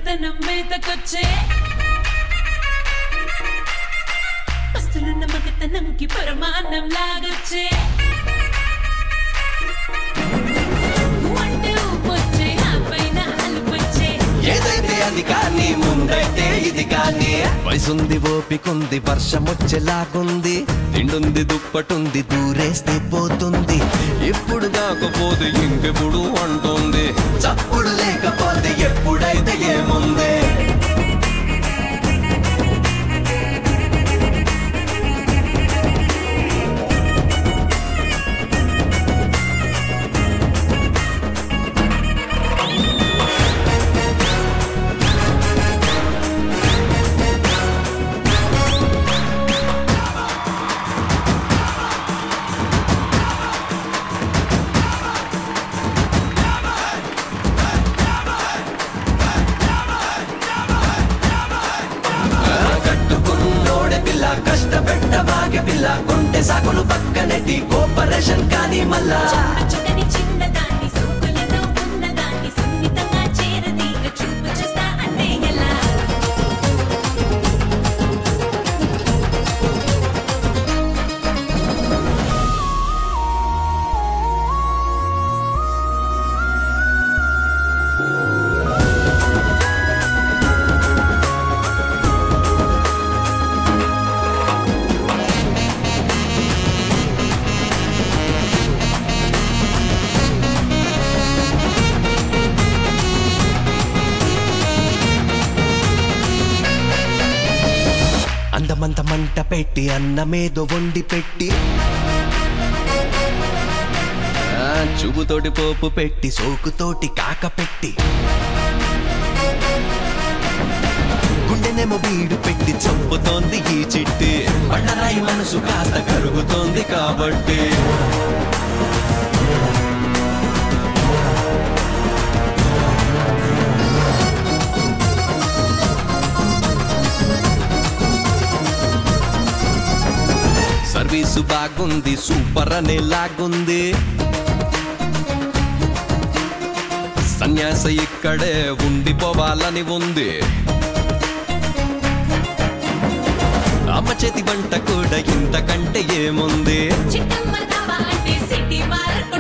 మగతనం మీదకొచ్చే పస్తులున్న మగతనంకి పరమాన్నం లాగొచ్చే అంటే ఊపొచ్చే ఆ పైన అలుపొచ్చే ఏదైతే అది కానీ ముందైతే ఇది కానీ వయసుంది ఓపికుంది వర్షం వచ్చేలాగుంది తిండుంది దుప్పటుంది దూరేస్తే పోతుంది ఎప్పుడు కాకపోతే ఇంకెప్పుడు అంటుంది చప్పుడు లేకపోతే ఎప్పుడైతే ఏముంది కట్టుకున్నోడే పిల్ల కష్టపెట్ట బాగే పిల్ల కొంటె సాకులు పక్కనెట్టి కోపరేషన్ కానీ మళ్ళా చుట్టని చిన్నదాన్ని సూకులతో ఉన్నదాన్ని సున్నితంగా చేరదీగ చూపు చూస్తా అంటే ఎలా అందమంత మంట పెట్టి అన్నమేదో వండి పెట్టి ఆ, చూపుతోటి పోపు పెట్టి సోకుతోటి కాక పెట్టి గుండెనేమో బీడు పెట్టి చంపుతోంది ఈ చిట్టి బండరాయి మనసు కాస్త కరుగుతోంది కాబట్టి సర్వీసు బాగుంది సూపర్ అనే లాగుంది సన్యాస ఇక్కడే ఉండిపోవాలని ఉంది అమ్మ చేతి వంట కూడా ఇంతకంటే ఏముంది చిట్టమ్మ దావా అంటే సిటీ మారత